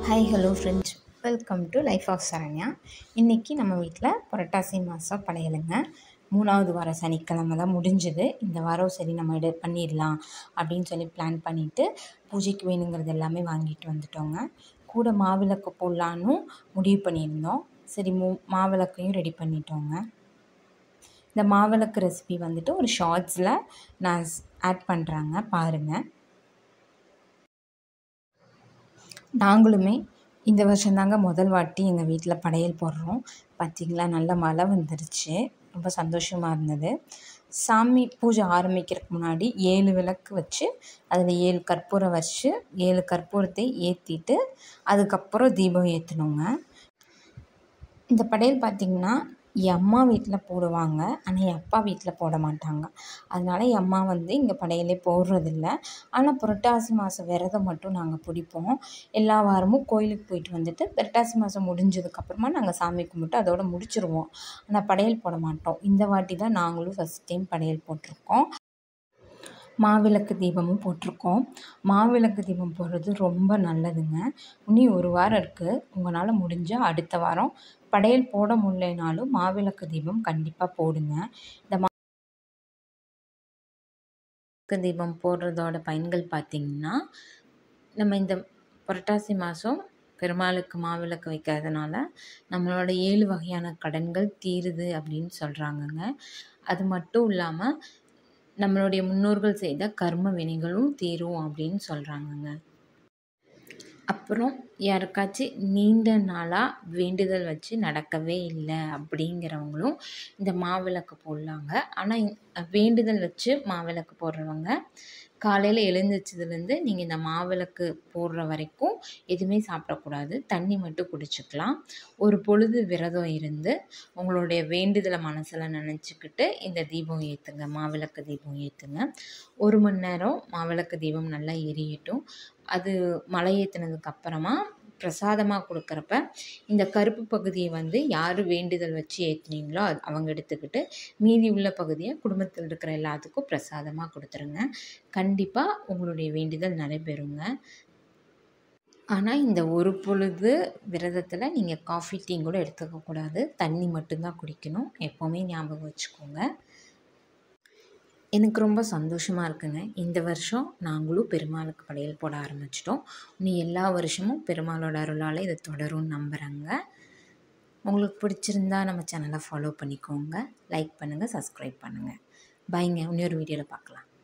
hi hello friends welcome to life of Saranya இன்றைக்கி நம்ம வீட்டில் புரட்டாசி மாதம் படையலுங்க மூணாவது வாரம் சனிக்கிழமை தான் முடிஞ்சுது இந்த வாரம் சரி நம்ம எடு பண்ணிடலாம் அப்படின்னு சொல்லி பிளான் பண்ணிவிட்டு பூஜைக்கு வேணுங்கிறது எல்லாமே வாங்கிட்டு வந்துட்டோங்க கூட மாவிளக்கு போடலான்னு முடிவு பண்ணியிருந்தோம் சரி மூ மாவிளக்கையும் ரெடி பண்ணிட்டோங்க இந்த மாவிளக்கு ரெசிபி வந்துட்டு ஒரு ஷார்ட்ஸில் நான் ஆட் பண்ணுறாங்க பாருங்கள் நாங்களுமே இந்த வருஷந்தாங்க முதல் வாட்டி எங்கள் வீட்டில் படையல் போடுறோம் பார்த்திங்களா நல்ல மழை வந்துருச்சு ரொம்ப சந்தோஷமாக இருந்தது சாமி பூஜை ஆரம்பிக்கிறதுக்கு முன்னாடி ஏழு விளக்கு வச்சு அதில் ஏழு கற்பூரம் வச்சு ஏழு கற்பூரத்தை ஏற்றிட்டு அதுக்கப்புறம் தீபம் ஏற்றணுங்க இந்த படையல் பார்த்திங்கன்னா என் அம்மா வீட்டில் போடுவாங்க ஆனால் என் அப்பா வீட்டில் போட மாட்டாங்க அதனால் என் அம்மா வந்து இங்கே படையலே போடுறதில்ல ஆனால் புரட்டாசி மாதம் விரதம் மட்டும் நாங்கள் பிடிப்போம் எல்லா வாரமும் கோயிலுக்கு போயிட்டு வந்துட்டு புரட்டாசி மாதம் முடிஞ்சதுக்கப்புறமா நாங்கள் சாமி கும்பிட்டு அதோட முடிச்சிருவோம் ஆனால் படையல் போட மாட்டோம் இந்த வாட்டி தான் நாங்களும் ஃபஸ்ட் டைம் படையல் போட்டிருக்கோம் மாவிளக்கு தீபமும் போட்டிருக்கோம் மாவிளக்கு தீபம் போடுறது ரொம்ப நல்லதுங்க இனி ஒரு வாரம் இருக்குது உங்களால் முடிஞ்சால் அடுத்த வாரம் படையல் போட முடியலைனாலும் மாவிளக்கு தீபம் கண்டிப்பாக போடுங்க இந்த மா தீபம் போடுறதோட பயன்கள் பார்த்திங்கன்னா நம்ம இந்த புரட்டாசி மாதம் பெருமாளுக்கு மாவிளக்கு வைக்கிறதுனால நம்மளோட ஏழு வகையான கடன்கள் தீருது அப்படின்னு சொல்கிறாங்கங்க அது மட்டும் இல்லாமல் நம்மளுடைய முன்னோர்கள் செய்த கர்ம வினைகளும் தீரும் அப்படின்னு சொல்கிறாங்கங்க அப்புறம் யாருக்காச்சும் நீண்ட நாளாக வேண்டுதல் வச்சு நடக்கவே இல்லை அப்படிங்கிறவங்களும் இந்த மாவிளக்கு போடலாங்க ஆனால் வேண்டுதல் வச்சு மாவிளக்கு போடுறவங்க காலையில் எழுந்திரிச்சதுலேருந்து நீங்கள் இந்த மாவிளக்கு போடுற வரைக்கும் எதுவுமே சாப்பிடக்கூடாது தண்ணி மட்டும் குடிச்சிக்கலாம் ஒரு பொழுது விரதம் இருந்து உங்களுடைய வேண்டுதலை மனசில் நினச்சிக்கிட்டு இந்த தீபம் ஏற்றுங்க மாவிளக்கு தீபம் ஏற்றுங்க ஒரு மணி நேரம் மாவிளக்கு தீபம் நல்லா எரியட்டும் அது மலை ஏற்றினதுக்கு அப்புறமா பிரசாதமாக கொடுக்குறப்ப இந்த கருப்பு பகுதியை வந்து யார் வேண்டுதல் வச்சு ஏற்றுனீங்களோ அது அவங்க எடுத்துக்கிட்டு மீதி உள்ள பகுதியை குடும்பத்தில் இருக்கிற எல்லாத்துக்கும் பிரசாதமாக கொடுத்துருங்க கண்டிப்பாக உங்களுடைய வேண்டுதல் நடைபெறுங்க ஆனால் இந்த ஒரு பொழுது விரதத்தில் நீங்கள் காஃபி டீ கூட எடுத்துக்கக்கூடாது தண்ணி மட்டும்தான் குடிக்கணும் எப்போவுமே ஞாபகம் வச்சுக்கோங்க எனக்கு ரொம்ப சந்தோஷமாக இருக்குங்க இந்த வருஷம் நாங்களும் பெருமாளுக்கு படையல் போட ஆரம்பிச்சிட்டோம் இனி எல்லா வருஷமும் பெருமாளோட அருளால் இதை தொடரும்னு நம்புகிறேங்க உங்களுக்கு பிடிச்சிருந்தா நம்ம சேனலை ஃபாலோ பண்ணிக்கோங்க லைக் பண்ணுங்கள் சப்ஸ்கிரைப் பண்ணுங்கள் பாய்ங்க இன்னொரு வீடியோவில் பார்க்கலாம்